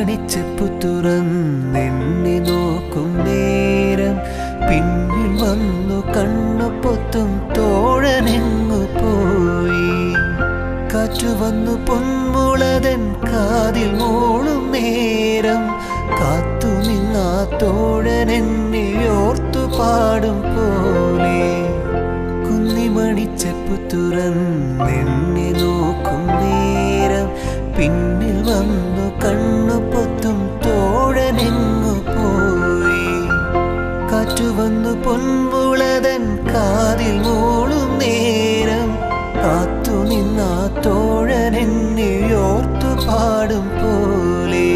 കുഞ്ഞിമണിച്ചെപ്പു തുറന്നെണ്ണി നോക്കും നേരം പിന്നിൽ വന്നു കണ്ണു പൊത്തും തോഴനെങ്ങു പോയി കാറ്റു വന്നു പൊന്മുളതൻ കാതിൽ മോളും നേരം കാത്തു നിന്നാ തോഴനെന്നെ ഓർത്തു പാടും പോലെ കുന്നിമണിച്ചെപ്പു തുറന്നെണ്ണി നോക്കും നേരം പിന്നിൽ വന്നു കണ്ണു പൊത്തും തോഴനെങ്ങു പോയി കാറ്റു വന്നു പൊൻപുളതൻ കാതിൽ മൂളും നേരം കാത്തു നിന്നാ തോഴനെന്നെ ഓർത്തു പാടും പോലെ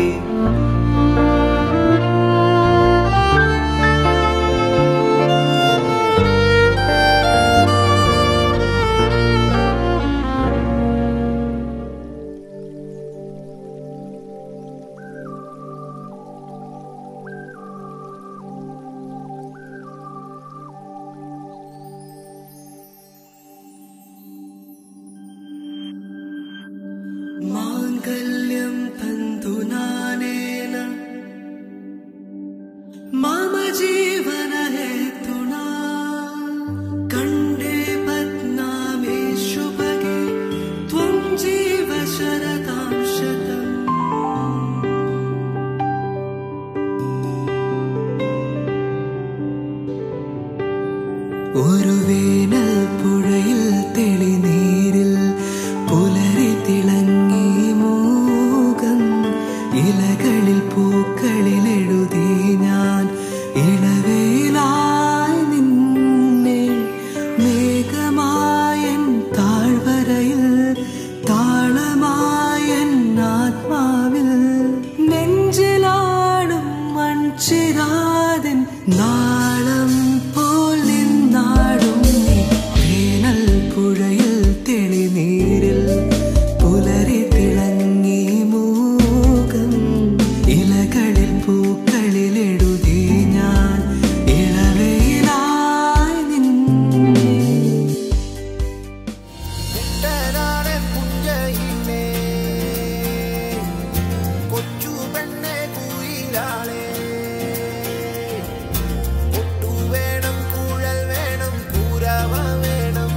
माङ्गल्यं तन्तुनानेन मम जीवनहेतुना कण्डे पद्नामे शुभगे त्वं जीव शरतां शतम् ഒരു വേനൽ പുഴയിൽ തെളിനീരിൽ പുലരി തിളങ്ങി മൂകം ഇലകളിൽ പൂക്കളിൽ എഴുതി ഞാൻ ഇളവേലായി നിന്നെ മേഘമായൻ താഴ്വരയിൽ താളമായൻ ആത്മാവിൽ നെഞ്ചിലാടും മൺചിരാതൻ നാളം പോൽ നിന്നാടും നീ. വേനൽ പുഴയിൽ തെളിനീരിൽ പുലരി തിളങ്ങി മൂകം ഇലകളിൽ പൂക്കളിൽ എഴുതി ഞാൻ ഇളവയിലായി നിന്നെ കുട്ടനാടൻ പുഞ്ചയിലെ കൊച്ചു പെണ്ണെ കുയിലാളെ ഒട്ടു വേണം കുഴൽ വേണം കൂരവ വേണം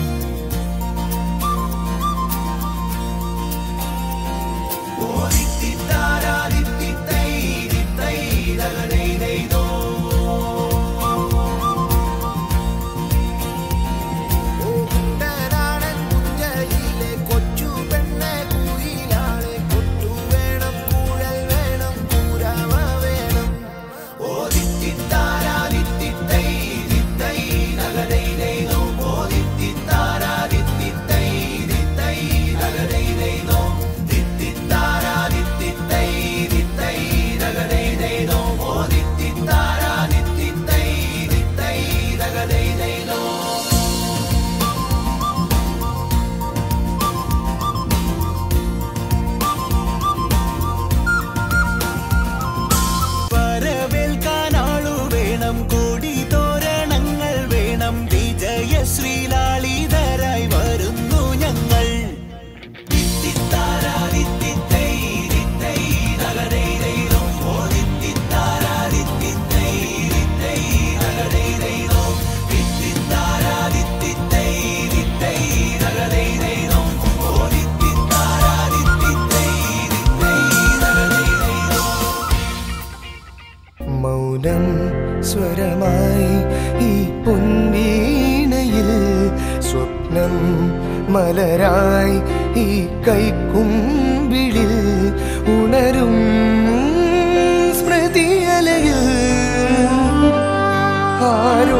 ഓ കുട്ടനാടൻ പുഞ്ചയിലെ കൊച്ചു പെണ്ണെ കുയിലാളെ കൊട്ടു വേണം കുഴൽ വേണം കൂരവ വേണം ഓ ദിത്തിത്താരാ ദിത്തിത്തൈ ദിത്തൈ നഗരൈ ദൈതോ ഓ ദിത്തിത്താരാ ദിത്തിത്തൈ ദിത്തൈ നഗരൈ ദൈതോ ദിത്തിത്താരാ ദിത്തിത്തൈ ദിത്തൈ നഗരൈ ദൈതോ ഓ ദിത്തിത്താരാ ദിത്തിത്തൈ ദിത്തൈ നഗരൈ ദൈതോ വരവേൽക്കാനാളു വേണം കോടി തോരണങ്ങൾ വേണം വിജയ ശ്രീലാളിതരായി വരുന്നു ഞങ്ങൾ മൗനം സ്വരമായി ഈ പൊൻവീണയിൽ സ്വപ്നം മലരായി ഈ കൈക്കുമ്പിളിൽ ഉണരും സ്മൃതിയലയിൽ ആരോ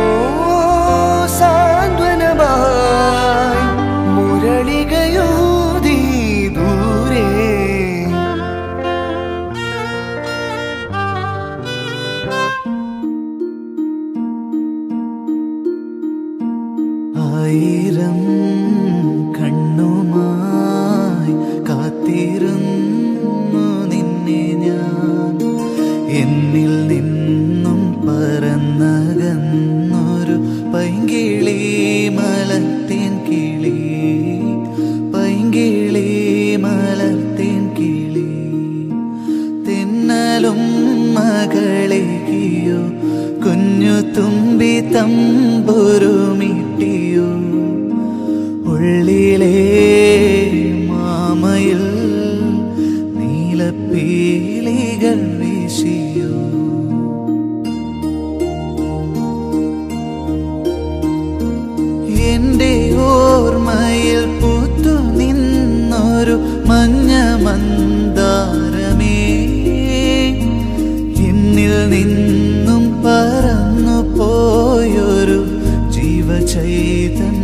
സാന്ത്വനമായി മുരളികയോതി ദൂരെ ആയിരം കണ്ണുമായി കാത്തിരുന്നു നിന്നെ ഞാൻ എന്നിൽ നിന്നും പറന്നകന്നൊരു പൈങ്കിളി മലത്തേൻ കിളി പൈങ്കിളി മലത്തേൻ കിളി തമ്പുരുമിട്ടിയോ ഉള്ളിലെ മാമയിൽ നീലപ്പീലികൾ വീശിയോ എന്റെ ഓർമ്മയിൽ പൂത്തു നിന്നൊരു മഞ്ഞ മന്ദാരമേ എന്നിൽ നിന്നും പറന്നു പോയൊരു ജീവചൈതന്യമേ